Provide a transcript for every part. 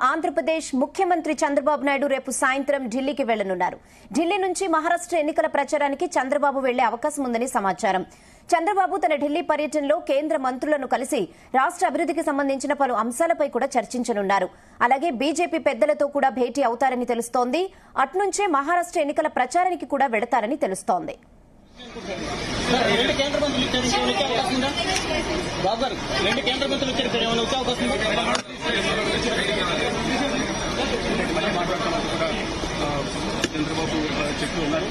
ఆంధ్రప్రదేశ్ ముఖ్యమంత్రి చంద్రబాబు నాయుడు రేపు సాయంత్రం ఢిల్లీకి వెళ్లనున్నారు ఢిల్లీ నుంచి మహారాష్ట్ర ఎన్నికల ప్రచారానికి చంద్రబాబు వెళ్లే అవకాశం ఉందని సమాచారం చంద్రబాబు తన ఢిల్లీ పర్యటనలో కేంద్ర మంత్రులను కలిసి రాష్ట్ర అభివృద్ధికి సంబంధించిన పలు అంశాలపై కూడా చర్చించనున్నారు అలాగే బీజేపీ పెద్దలతో కూడా భేటీ అవుతారని తెలుస్తోంది అట్నుంచే మహారాష్ట్ర ఎన్నికల ప్రచారానికి కూడా వెడతారని తెలుస్తోంది సార్, రెండు కేంద్ర మంత్రులు ఇచ్చారు ఇంకేమైనా వచ్చే అవకాశం ఉందా బాబు గారు రెండు కేంద్ర మంత్రులు ఇచ్చారు ఇక్కడ ఏమైనా వచ్చే అవకాశం ఉందా చంద్రబాబు చెప్తూ ఉన్నారు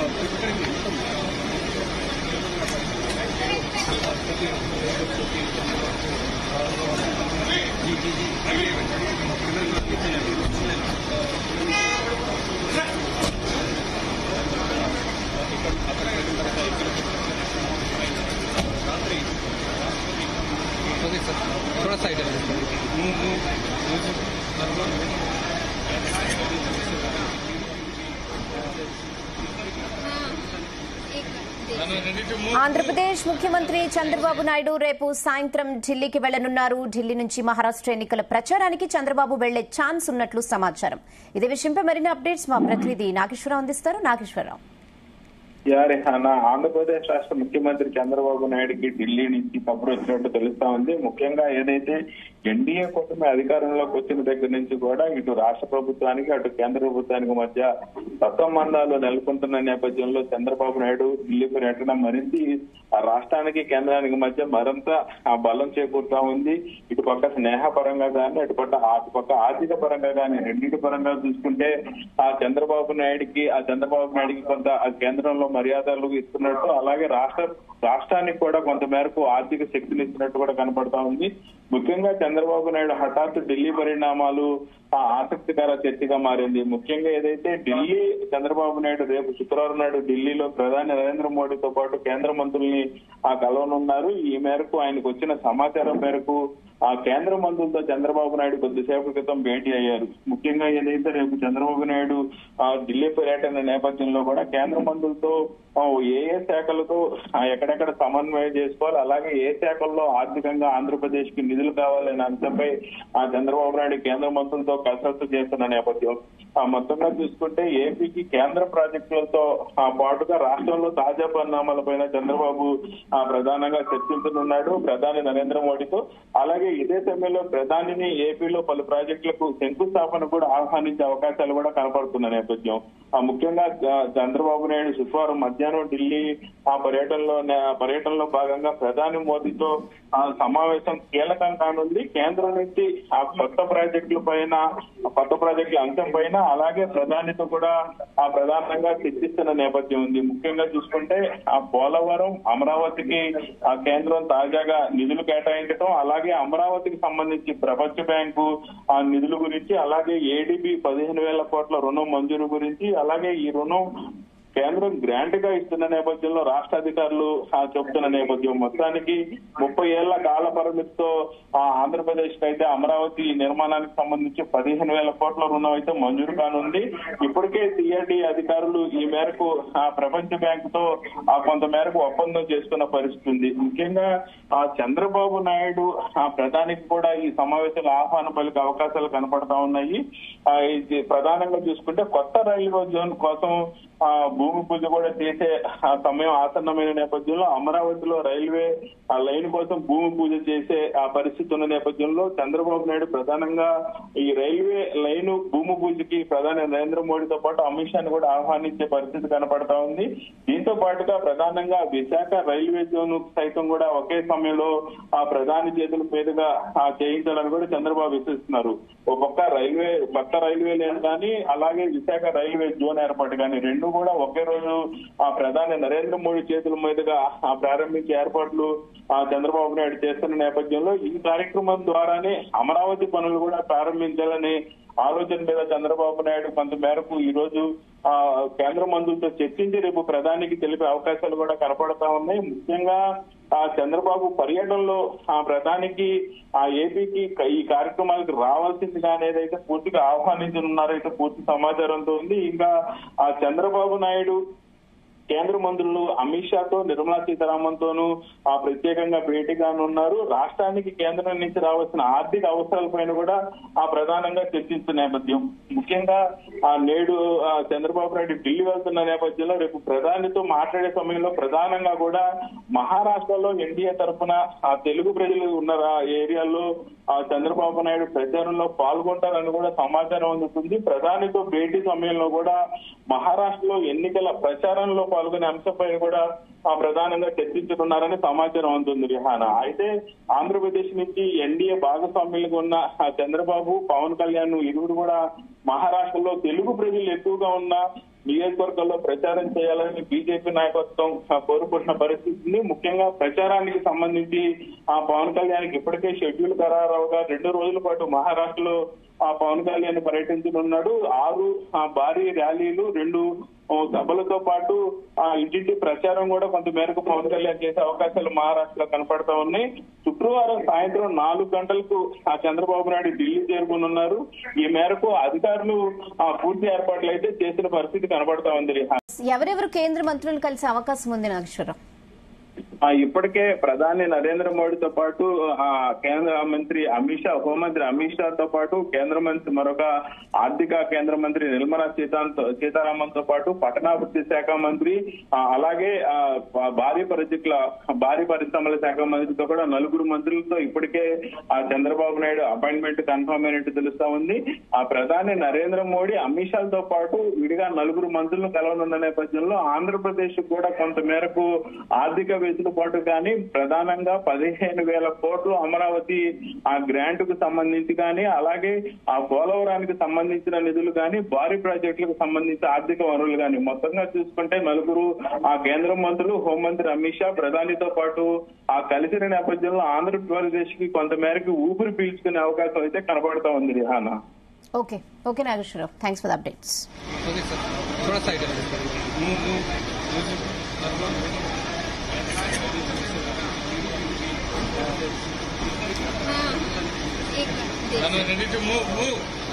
थोड़ा साइड है ఆంధ్రప్రదేశ్ ముఖ్యమంత్రి చంద్రబాబు నాయుడు రేపు సాయంత్రం ఢిల్లీకి వెళ్లనున్నారు ఢిల్లీ నుంచి మహారాష్ట్ర ఎన్నికల ప్రచారానికి చంద్రబాబు వెళ్లే ఛాన్స్ ఉన్నట్లు సమాచారం ఇదే విషయంపై మరిన్ని అప్డేట్స్ మా ప్రతినిధి నాగేశ్వరరావు అందిస్తారు నాగేశ్వరరావు యారే అన్న ఆంధ్రప్రదేశ్ రాష్ట్ర ముఖ్యమంత్రి చంద్రబాబు నాయుడుకి ఢిల్లీ నుంచి కబురు వచ్చినట్టు తెలుస్తా ఉంది ముఖ్యంగా ఏదైతే ఎన్డీఏ కూటమి అధికారంలోకి వచ్చిన దగ్గర నుంచి కూడా ఇటు రాష్ట్ర ప్రభుత్వానికి అటు కేంద్ర ప్రభుత్వానికి మధ్య సత్సంబంధాలు నెలకొంటున్న నేపథ్యంలో చంద్రబాబు నాయుడు ఢిల్లీ పర్యటన మరింత ఆ రాష్ట్రానికి కేంద్రానికి మధ్య మరింత ఆ బలం చేకూరుతా ఉంది ఇటు పక్క స్నేహపరంగా కానీ అటు పక్క అటు పక్క ఆర్థిక పరంగా కానీ రెండింటి పరంగా చూసుకుంటే ఆ చంద్రబాబు నాయుడికి ఆ చంద్రబాబు నాయుడికి కొంత ఆ కేంద్రంలో మర్యాదలు ఇస్తున్నట్టు అలాగే రాష్ట్ర రాష్ట్రానికి కూడా కొంత మేరకు ఆర్థిక శక్తిని ఇస్తున్నట్టు కూడా కనపడతా ఉంది ముఖ్యంగా చంద్రబాబు నాయుడు హఠాత్తు ఢిల్లీ పరిణామాలు ఆ ఆసక్తికర చర్చగా మారింది ముఖ్యంగా ఏదైతే ఢిల్లీ చంద్రబాబు నాయుడు రేపు శుక్రవారం నాడు ఢిల్లీలో ప్రధాని నరేంద్ర మోడీతో పాటు కేంద్ర మంత్రుల్ని ఆ కలవనున్నారు ఈ మేరకు ఆయనకు వచ్చిన సమాచారం మేరకు ఆ కేంద్ర మంత్రులతో చంద్రబాబు నాయుడు కొద్దిసేపు క్రితం భేటీ అయ్యారు ముఖ్యంగా ఏదైతే రేపు చంద్రబాబు నాయుడు ఆ ఢిల్లీ పర్యటన నేపథ్యంలో కూడా కేంద్ర మంత్రులతో ఆ, ఏ ఏ శాఖలతో ఆ, ఎక్కడెక్కడ సమన్వయం చేసుకోవాలి అలాగే ఏ శాఖల్లో ఆర్థికంగా ఆంధ్రప్రదేశ్ కి నిధులు కావాలనే అంశంపై ఆ చంద్రబాబు నాయుడు కేంద్ర మంత్రులతో కసరత్తు చేస్తున్న నేపథ్యం ఆ మొత్తంగా చూసుకుంటే ఏపీకి కేంద్ర ప్రాజెక్టులతో ఆ పాటుగా రాష్ట్రంలో తాజా పరిణామాలపైన చంద్రబాబు ఆ ప్రధానంగా చర్చించనున్నాడు ప్రధాని నరేంద్ర మోడీతో అలాగే ఇదే సమయంలో ప్రధానిని ఏపీలో పలు ప్రాజెక్టులకు శంకుస్థాపన కూడా ఆహ్వానించే అవకాశాలు కూడా కనపడుతున్న నేపథ్యం ఆ ముఖ్యంగా చ- చంద్రబాబు నాయుడు శుక్రవారం మధ్యాహ్నం ఢిల్లీ ఆ పర్యటనలో ఆ పర్యటనలో భాగంగా ప్రధాని మోదీతో ఆ సమావేశం కీలకం కానుంది కేంద్రం నుంచి ఆ కొత్త ప్రాజెక్టుల పైన ఆ కొత్త ప్రాజెక్టుల అంశం పైన అలాగే ప్రధానితో కూడా ఆ ప్రధానంగా చర్చిస్తున్న నేపథ్యం ఉంది ముఖ్యంగా చూసుకుంటే ఆ పోలవరం అమరావతికి ఆ కేంద్రం తాజాగా నిధులు కేటాయించడం అలాగే అమరావతికి సంబంధించి ప్రపంచ బ్యాంకు ఆ నిధుల గురించి అలాగే ఏడీబీ పదిహేను వేల కోట్ల రుణం మంజూరు గురించి అలాగే ఈ రుణం కేంద్రం గ్రాంట్ గా ఇస్తున్న నేపథ్యంలో రాష్ట్ర అధికారులు ఆ, చెబుతున్న నేపథ్యం మొత్తానికి ముప్పై ఏళ్ల కాల పరిమితితో ఆ, ఆంధ్రప్రదేశ్ కి అయితే అమరావతి నిర్మాణానికి సంబంధించి పదిహేను వేల కోట్ల రుణం అయితే మంజూరు కానుంది ఇప్పటికే సిఆర్డి అధికారులు ఈ మేరకు ఆ ప్రపంచ బ్యాంకు తో ఆ కొంత మేరకు ఒప్పందం చేసుకున్న పరిస్థితి ఉంది ముఖ్యంగా ఆ చంద్రబాబు నాయుడు ఆ ప్రధానికి కూడా ఈ సమావేశాల ఆహ్వానం పలికే అవకాశాలు కనపడతా ఉన్నాయి ఆ, ఇది ప్రధానంగా చూసుకుంటే కొత్త రైల్వే జోన్ కోసం ఆ భూమి పూజ కూడా చేసే ఆ సమయం ఆసన్నమైన నేపథ్యంలో అమరావతిలో రైల్వే ఆ లైన్ కోసం భూమి పూజ చేసే ఆ పరిస్థితి ఉన్న నేపథ్యంలో చంద్రబాబు నాయుడు ప్రధానంగా ఈ రైల్వే లైన్ భూమి పూజకి ప్రధాని నరేంద్ర మోడీతో పాటు అమిత్ షాని కూడా ఆహ్వానించే పరిస్థితి కనపడతా ఉంది దీంతో పాటుగా ప్రధానంగా విశాఖ రైల్వే జోన్ సైతం కూడా ఒకే సమయంలో ఆ ప్రధాని చేతుల మీదుగా ఆ చేయించాలని కూడా చంద్రబాబు విశ్వసిస్తున్నారు ఒక పక్క రైల్వే కొత్త రైల్వే లైన్ కానీ అలాగే విశాఖ రైల్వే జోన్ ఏర్పాటు కానీ రెండు కూడా ఒకే రోజు ఆ ప్రధాని నరేంద్ర మోడీ చేతుల మీదుగా ఆ ప్రారంభించే ఏర్పాట్లు ఆ చంద్రబాబు నాయుడు చేస్తున్న నేపథ్యంలో ఈ కార్యక్రమం ద్వారానే అమరావతి పనులు కూడా ప్రారంభించాలని ఆలోచన మీద చంద్రబాబు నాయుడు కొంత మేరకు ఈ రోజు ఆ కేంద్ర మంత్రులతో చర్చించి రేపు ప్రధానికి తెలిపే అవకాశాలు కూడా కనపడతా ఉన్నాయి ముఖ్యంగా ఆ చంద్రబాబు పర్యటనలో ఆ ప్రధానికి ఆ ఏపీకి క- ఈ కార్యక్రమాలకు రావాల్సిందిగా అనేదైతే పూర్తిగా ఆహ్వానించనున్నారైతే పూర్తి సమాచారంతో ఉంది ఇంకా ఆ చంద్రబాబు నాయుడు కేంద్ర మంత్రులు అమిత్ షాతో నిర్మలా సీతారామన్ తోనూ ఆ ప్రత్యేకంగా భేటీ కానున్నారు రాష్ట్రానికి కేంద్రం నుంచి రావాల్సిన ఆర్థిక అవసరాలపైన కూడా ఆ ప్రధానంగా చర్చిస్తున్న నేపథ్యం ముఖ్యంగా ఆ నేడు ఆ, చంద్రబాబు నాయుడు ఢిల్లీ వెళ్తున్న నేపథ్యంలో రేపు ప్రధానితో మాట్లాడే సమయంలో ప్రధానంగా కూడా మహారాష్ట్రలో ఎన్డీఏ తరఫున ఆ తెలుగు ప్రజలు ఉన్న రా- ఏరియాల్లో ఆ చంద్రబాబు నాయుడు ప్రచారంలో పాల్గొంటారని కూడా సమాచారం అందుతుంది ప్రధానితో భేటీ సమయంలో కూడా మహారాష్ట్రలో ఎన్నికల ప్రచారంలో పాల్గొనే అంశంపై కూడా ఆ ప్రధానంగా చర్చించనున్నారని సమాచారం అందుతుంది రిహానా అయితే ఆంధ్రప్రదేశ్ నుంచి ఎన్డీఏ భాగస్వామ్యులుగా ఉన్న ఆ చంద్రబాబు పవన్ కళ్యాణ్ ఇరువురు కూడా మహారాష్ట్రలో తెలుగు ప్రజలు ఎక్కువగా ఉన్న నియోజకవర్గాల్లో ప్రచారం చేయాలని బీజేపీ నాయకత్వం ఆ, కోరుకుంటున్న పరిస్థితి ఉంది ముఖ్యంగా ప్రచారానికి సంబంధించి ఆ పవన్ కళ్యాణ్ ఇప్పటికే షెడ్యూల్ ఖరారవగా రెండు రోజుల పాటు మహారాష్ట్రలో ఆ పవన్ కళ్యాణ్ పర్యటించనున్నాడు ఆరు ఆ, భారీ ర్యాలీలు రెండు ఓ, సభలతో పాటు ఆ ఇంటింటి ప్రచారం కూడా కొంత మేరకు పవన్ కళ్యాణ్ చేసే అవకాశాలు మహారాష్ట్రలో కనపడతా ఉన్నాయి శుక్రవారం సాయంత్రం నాలుగు గంటలకు ఆ చంద్రబాబు నాయుడు ఢిల్లీ చేరుకునున్నారు ఈ మేరకు అధికారులు ఆ పూర్తి ఏర్పాట్లు అయితే చేసిన పరిస్థితి కనబడతా ఉంది రిహాన్ ఎవరెవరు కేంద్ర మంత్రులు కలిసే అవకాశం ఉంది నాగేశ్వరరావు ఆ, ఇప్పటికే ప్రధాని నరేంద్ర మోడీతో పాటు ఆ కేంద్ర మంత్రి అమిత్ షా హోంమంత్రి అమిత్ షాతో పాటు కేంద్ర మంత్రి మరొక ఆర్థిక కేంద్ర మంత్రి నిర్మలా సీతారామన్ సీతారామన్ తో పాటు పట్టణాభివృద్ధి శాఖ మంత్రి ఆ, అలాగే ఆ, భా- భారీ పరిస్థితుల భారీ పరిశ్రమల శాఖ మంత్రితో కూడా నలుగురు మంత్రులతో ఇప్పటికే ఆ చంద్రబాబు నాయుడు అపాయింట్మెంట్ కన్ఫర్మ్ అయినట్టు తెలుస్తా ఉంది ఆ ప్రధాని నరేంద్ర మోడీ అమిత్ షాతో పాటు విడిగా నలుగురు మంత్రులను కలవనున్న నేపథ్యంలో ఆంధ్రప్రదేశ్ కూడా కొంత మేరకు ఆర్థిక వెసులుబాటు కానీ ప్రధానంగా పదిహేను వేల కోట్లు అమరావతి ఆ గ్రాంట్ కు సంబంధించి కానీ అలాగే ఆ పోలవరానికి సంబంధించిన నిధులు కానీ భారీ ప్రాజెక్టులకు సంబంధించి ఆర్థిక వనరులు కానీ మొత్తంగా చూసుకుంటే నలుగురు ఆ కేంద్ర మంత్రులు హోంమంత్రి అమిత్ షా ప్రధానితో పాటు ఆ కలిసిన నేపథ్యంలో ఆంధ్రప్రదేశ్ కి కొంత మేరకు ఊపిరి పీల్చుకునే అవకాశం అయితే కనబడతా ఉంది Rihanna okay okay Nageswararao thanks for the updates okay sir थोड़ा साइड है हाँ एक minute ready to move move